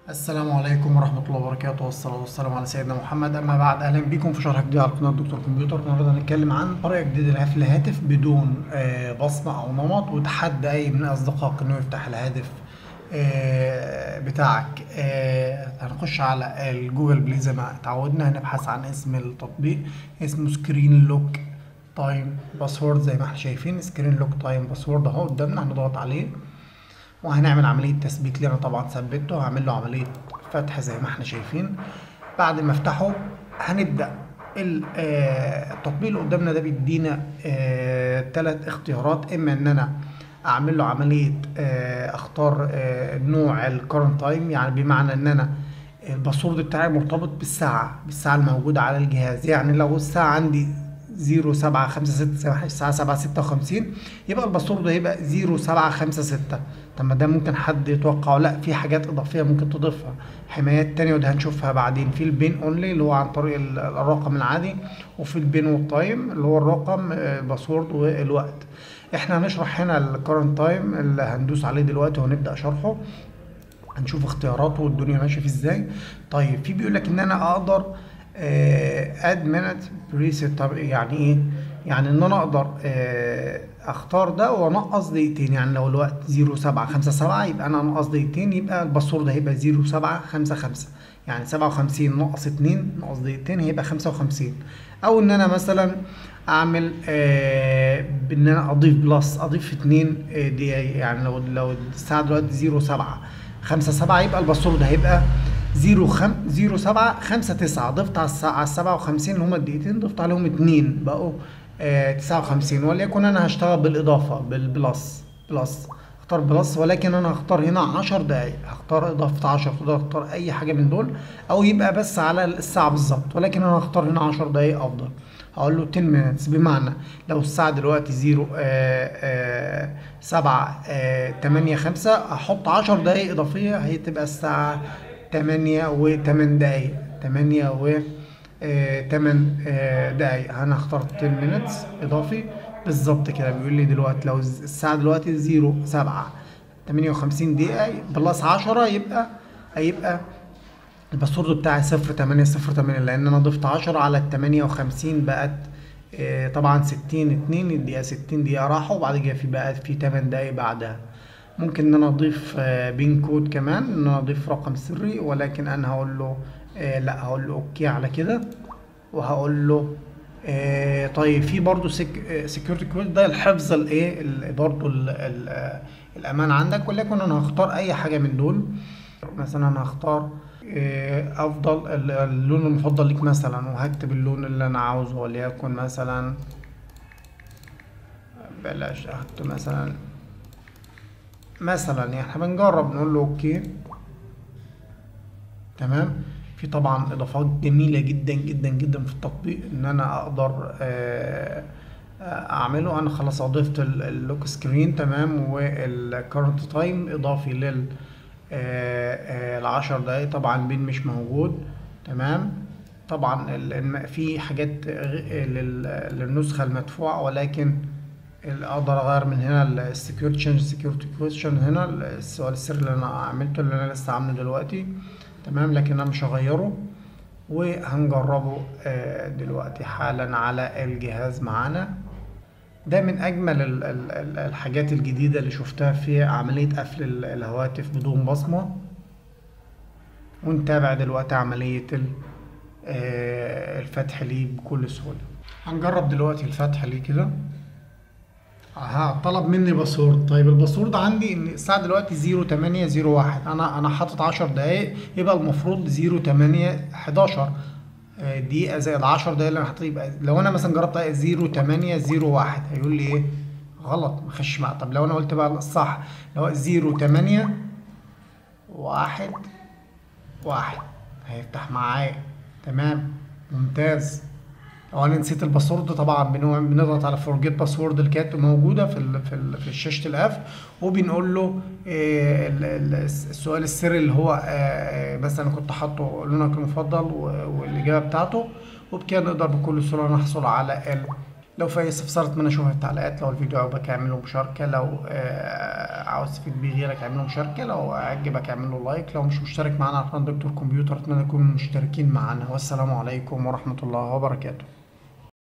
السلام عليكم ورحمة الله وبركاته والصلاة والسلام على سيدنا محمد أما بعد أهلا بكم في شرح جديد على قناة دكتور كمبيوتر النهاردة هنتكلم عن طريقة جديدة لقفل الهاتف بدون آه، بصمة أو نمط وتحدى أي من أصدقائك إنه يفتح الهاتف آه، بتاعك آه، هنخش على الجوجل بلاي زي ما اتعودنا هنبحث عن اسم التطبيق اسمه سكرين لوك تايم باسورد زي ما احنا شايفين سكرين لوك تايم باسورد اهو قدامنا هنضغط عليه وهنعمل عملية تثبيت ليه انا طبعا ثبته هعمل له عملية فتح زي ما احنا شايفين بعد ما افتحه هنبدأ ال- آه، التطبيق اللي قدامنا ده بيدينا ثلاث اختيارات اما ان انا اعمل له عملية آه، اختار آه، نوع الكرنت تايم يعني بمعنى ان انا الباسورد بتاعي مرتبط بالساعة بالساعة الموجودة على الجهاز يعني لو الساعة عندي زيرو سبعة خمسة ستة الساعة سبعة ستة وخمسين يبقى الباسورد هيبقى زيرو سبعة خمسة ستة طب ما ده ممكن حد يتوقعه لا في حاجات إضافية ممكن تضيفها حمايات تانية وده هنشوفها بعدين في البين اونلي اللي هو عن طريق ال- الرقم العادي وفي البين والتايم اللي هو الرقم آه، الباسورد والوقت احنا هنشرح هنا الكرنت تايم اللي هندوس عليه دلوقتي وهنبدأ شرحه هنشوف اختياراته والدنيا ماشيه فيه ازاي طيب في بيقول لك ان انا اقدر اد مينت بريسيت طب يعني ايه يعني ان انا اقدر آه، اختار ده وانقص دقيقتين يعني لو الوقت 0757 يبقى انا انقص دقيقتين يبقى الباسورد هيبقى 0755 يعني 57 ناقص 2 ناقص دقيقتين هيبقى 55 او ان انا مثلا اعمل آه بان انا اضيف بلس اضيف 2 آه دقيقة يعني لو لو الساعه دلوقتي 07 5 7 يبقى الباسورد هيبقى 0 خم 0 7 5 9 ضفت على الساعة على 57 اللي هما الدقيقتين ضفت عليهم 2 بقوا آه 59 وليكن انا هشتغل بالاضافة بالبلس بلس اختار بلس ولكن انا هختار هنا 10 دقايق هختار اضافة 10 تقدر اختار اي حاجة من دول او يبقى بس على الساعة بالظبط ولكن انا هختار هنا 10 دقايق افضل هقول له 10 minutes بمعنى لو الساعة دلوقتي 0 آه 7 8 5 هحط 10 دقايق إضافية هتبقى الساعة 8 و 8 دقايق 8 و 8 دقايق أنا اخترت 10 minutes إضافي بالظبط كده بيقول لي دلوقتي لو الساعة دلوقتي 0 7 58 دقيقة بلس 10 يبقى هيبقى الباسورد بتاعي صفر تمانية صفر تمانية لأن أنا ضفت عشرة على التمانية وخمسين بقت آه، طبعا ستين اتنين الدقيقة ستين دقيقة راحوا وبعد كده في بقى في تمن دقايق بعدها ممكن إن أنا أضيف آه، بين كود كمان إن أنا أضيف رقم سري ولكن أنا هقول له آه، لأ هقول له أوكي على كده وهقول له آه طيب في برضه سكيورتي كود ده الحفظ الايه ال- برضه ال- ال- آه، الامان عندك ولكن انا هختار اي حاجه من دول مثلا انا هختار آه، افضل ال- اللون المفضل ليك مثلا وهكتب اللون اللي انا عاوزه وليكن مثلا بلاش احط مثلا مثلا يعني احنا بنجرب نقول له اوكي تمام في طبعا اضافات جميله جدا جدا جدا في التطبيق ان انا اقدر آه، آه، اعمله انا خلاص اضفت ال- اللوك سكرين تمام والكرنت تايم اضافي لل آه، آه، العشر دقايق طبعا بين مش موجود تمام طبعا ال- الم- في حاجات غ- لل- للنسخه المدفوعه ولكن ال- اقدر اغير من هنا السكيورتي تشينج سكيورتي كويشن هنا السؤال السري اللي انا عملته اللي انا لسه عامله دلوقتي تمام لكن انا مش هغيره وهنجربه آه، دلوقتي حالا على الجهاز معانا ده من اجمل ال- ال- ال- الحاجات الجديده اللي شفتها في عمليه قفل ال- الهواتف بدون بصمه ونتابع دلوقتي عمليه ال- آه، الفتح ليه بكل سهوله هنجرب دلوقتي الفتح ليه كده ها طلب مني باسورد طيب الباسورد عندي ان الساعه دلوقتي 0801 انا انا حاطط 10 دقايق يبقى المفروض 08 11 آه، دقيقه زائد 10 دقايق اللي انا حاطط يبقى لو انا مثلا جربت 0801 هيقول لي ايه غلط ما خش معاه طب لو انا قلت بقى الصح لو 08 واحد واحد هيفتح معايا تمام ممتاز لو انا نسيت الباسورد طبعا بنوع- بنضغط على فورجيت باسورد اللي كانت موجوده في ال في ال في شاشه القفل وبنقول له آه، ال- ال- السؤال السري اللي هو آه، آه، مثلا كنت حاطه لونك المفضل و- والاجابه بتاعته وبكده نقدر بكل سهوله نحصل على ال لو في اي استفسار اتمنى اشوفها في التعليقات لو الفيديو عجبك اعمل له مشاركه لو آه، عاوز تفيد بيه غيرك اعمل له مشاركه لو عجبك اعمل له لايك لو مش مشترك معانا على قناه دكتور كمبيوتر اتمنى تكونوا مشتركين معانا والسلام عليكم ورحمه الله وبركاته